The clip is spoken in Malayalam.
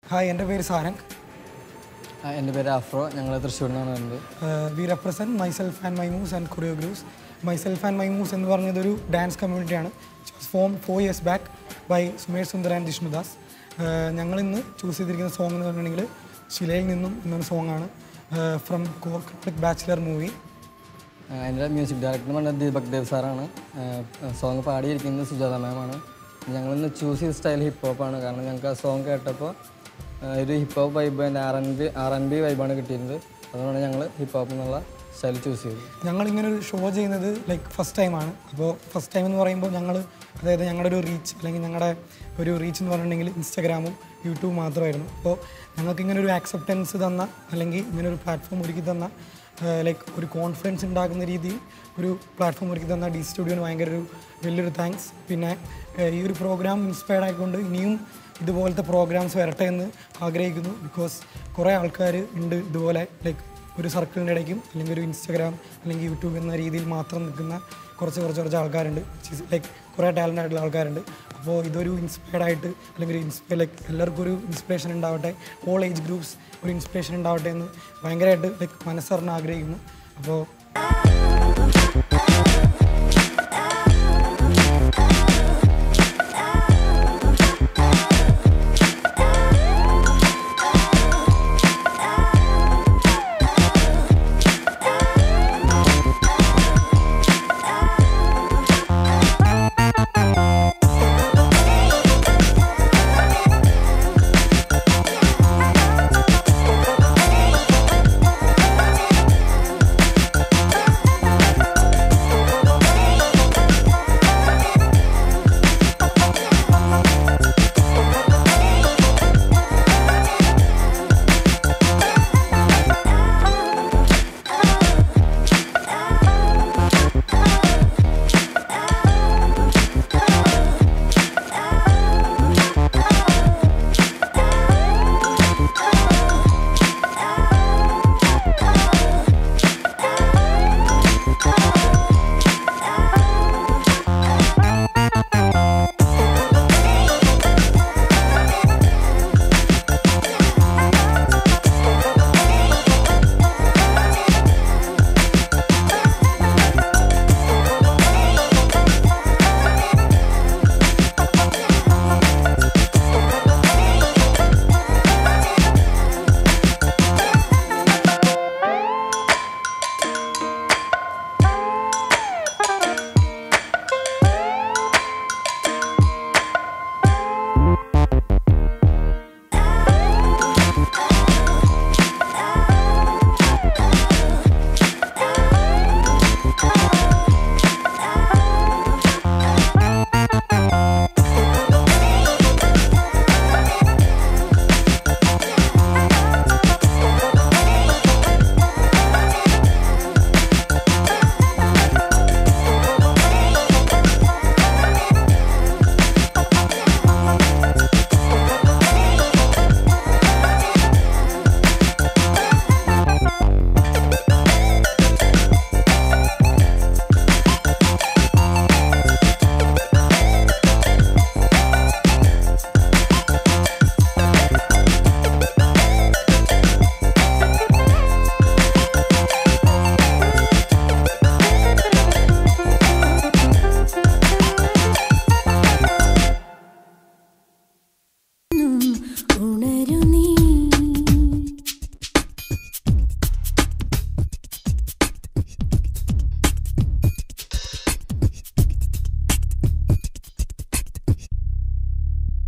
ഹായ് എൻ്റെ പേര് സാരംഗ് ആ, എൻ്റെ പേര് അഫ്രോ ഞങ്ങൾ തൃശ്ശൂരിൽ നിന്നാണ് വരുന്നത് we represent myself and my moves and choreographs myself and my moves എന്ന് പറഞ്ഞതൊരു ഡാൻസ് കമ്മ്യൂണിറ്റിയാണ് from four years back by Sumesh Sundar and Jishnudas ഞങ്ങൾ ഇന്ന് ചൂസ് ചെയ്തിരിക്കുന്ന സോങ് എന്ന് പറഞ്ഞിട്ടുണ്ടെങ്കിൽ ശിലയിൽ നിന്നും എന്നൊരു സോങ്ങാണ് ഫ്രം കോർക്കോട്ടിക് ബാച്ചിലർ മൂവി ആ, എൻ്റെ മ്യൂസിക് ഡയറക്ടർ പറഞ്ഞ ദീപക് ദേവ് സാറാണ് സോങ് പാടിയിരിക്കുന്നത് സുജാത മാമാണ് ഞങ്ങളിന്ന് ചൂസ് ചെയ്ത സ്റ്റൈൽ ഹിപ്പ് ഹോപ്പാണ് കാരണം ഞങ്ങൾക്ക് ആ സോങ് കേട്ടപ്പോൾ ആ, ഒരു ഹിപ്പ് ഹോപ്പ് വൈബ് തന്നെ R N B R N B വൈബാണ് കിട്ടിയിരുന്നത് അതുകൊണ്ടാണ് ഞങ്ങൾ ഹിപ്പ് ഹോപ്പ് എന്നുള്ള സ്റ്റൈൽ ചൂസ് ചെയ്തത് ഞങ്ങൾ ഇങ്ങനെ ഒരു ഷോ ചെയ്യുന്നത് ലൈക്ക് ഫസ്റ്റ് ടൈമാണ് അപ്പോൾ ഫസ്റ്റ് ടൈം എന്ന് പറയുമ്പോൾ ഞങ്ങൾ അതായത് ഞങ്ങളുടെ ഒരു റീച്ച് അല്ലെങ്കിൽ ഞങ്ങളുടെ ഒരു റീച്ച് എന്ന് പറഞ്ഞിട്ടുണ്ടെങ്കിൽ ഇൻസ്റ്റാഗ്രാമും യൂട്യൂബ് മാത്രമായിരുന്നു അപ്പോൾ ഞങ്ങൾക്ക് ഇങ്ങനെ ഒരു ആക്സെപ്റ്റൻസ് തന്ന അല്ലെങ്കിൽ ഇങ്ങനെ ഒരു പ്ലാറ്റ്ഫോം ഒരുക്കി തന്ന ലൈക്ക് ഒരു കോൺഫിഡൻസ് ഉണ്ടാക്കുന്ന രീതിയിൽ ഒരു പ്ലാറ്റ്ഫോം ഒരുക്കി തന്ന ഡി സ്റ്റുഡിയോന് ഭയങ്കര ഒരു വലിയൊരു താങ്ക്സ് പിന്നെ ഏഹ്, ഈ ഒരു പ്രോഗ്രാം ഇൻസ്പയർഡ് ആയിക്കൊണ്ട് ഇനിയും ഇതുപോലത്തെ പ്രോഗ്രാംസ് വരട്ടെ എന്ന് ആഗ്രഹിക്കുന്നു ബിക്കോസ് കുറേ ആൾക്കാർ ഉണ്ട് ഇതുപോലെ ലൈക്ക് ഒരു സർക്കിളിൻ്റെ ഇടയ്ക്കും അല്ലെങ്കിൽ ഒരു ഇൻസ്റ്റാഗ്രാം അല്ലെങ്കിൽ യൂട്യൂബ് എന്ന രീതിയിൽ മാത്രം നിൽക്കുന്ന കുറച്ച് കുറച്ച് കുറച്ച് ആൾക്കാരുണ്ട് ലൈക്ക് കുറേ ടാലൻ്റ് ആയിട്ടുള്ള ആൾക്കാരുണ്ട് അപ്പോൾ ഇതൊരു ഇൻസ്പയർഡ് ആയിട്ട് അല്ലെങ്കിൽ ഒരു ഇൻസ്പയർ ലൈക്ക് എല്ലാവർക്കും ഒരു ഇൻസ്പിറേഷൻ ഉണ്ടാവട്ടെ ഓൾ ഏജ് ഗ്രൂപ്പ്സ് ഒരു ഇൻസ്പിറേഷൻ ഉണ്ടാവട്ടെ എന്ന് ഭയങ്കരമായിട്ട് ലൈക്ക് മനസ്സറിഞ്ഞ് ആഗ്രഹിക്കുന്നു അപ്പോൾ